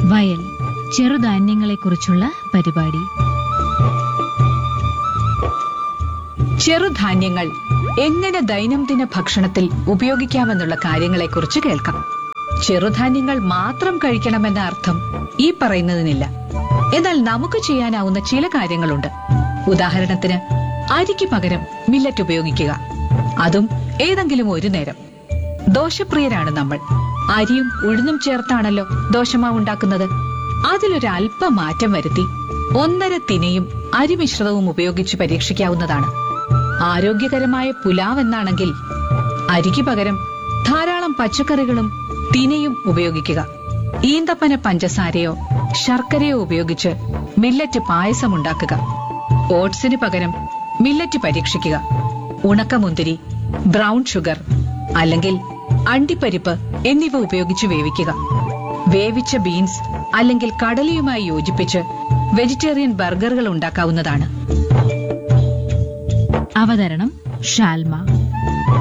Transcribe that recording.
വയൽ ചെറുധാന്യങ്ങളെക്കുറിച്ചുള്ള പരിപാടി ചെറുധാന്യങ്ങൾ എങ്ങനെ ദൈനംദിന ഭക്ഷണത്തിൽ ഉപയോഗിക്കാമെന്നുള്ള കാര്യങ്ങളെക്കുറിച്ച് കേൾക്കാം ചെറുധാന്യങ്ങൾ മാത്രം കഴിക്കണമെന്ന അർത്ഥം ഈ പറയുന്നതിനില്ല എന്നാൽ നമുക്ക് ചെയ്യാനാവുന്ന ചില കാര്യങ്ങളുണ്ട് ഉദാഹരണത്തിന് അരിക്ക് പകരം മില്ലറ്റ് ഉപയോഗിക്കുക അതും ഏതെങ്കിലും ഒരു നേരം ദോശപ്രിയരാണ് നമ്മൾ അരിയും ഉഴുന്നും ചേർത്താണല്ലോ ദോശമാവ് ഉണ്ടാക്കുന്നത് അതിലൊരു അല്പം മാറ്റം വരുത്തി ഒന്നര തിനയും അരിമിശ്രിതവും ഉപയോഗിച്ച് പരീക്ഷിക്കാവുന്നതാണ് ആരോഗ്യകരമായ പുലാവ് എന്നാണെങ്കിൽ അരിക്ക് പകരം ധാരാളം പച്ചക്കറികളും തിനയും ഉപയോഗിക്കുക ഈന്തപ്പന പഞ്ചസാരയോ ശർക്കരയോ ഉപയോഗിച്ച് മില്ലറ്റ് പായസം ഉണ്ടാക്കുക ഓട്സിന് പകരം മില്ലറ്റ് പരീക്ഷിക്കുക ഉണക്കമുന്തിരി ബ്രൗൺ ഷുഗർ അല്ലെങ്കിൽ അണ്ടിപ്പരിപ്പ് എന്നിവ ഉപയോഗിച്ച് വേവിക്കുക വേവിച്ച ബീൻസ് അല്ലെങ്കിൽ കടലയുമായി യോജിപ്പിച്ച് വെജിറ്റേറിയൻ ബർഗറുകൾ ഉണ്ടാക്കാവുന്നതാണ് അവതരണം ഷാൽമ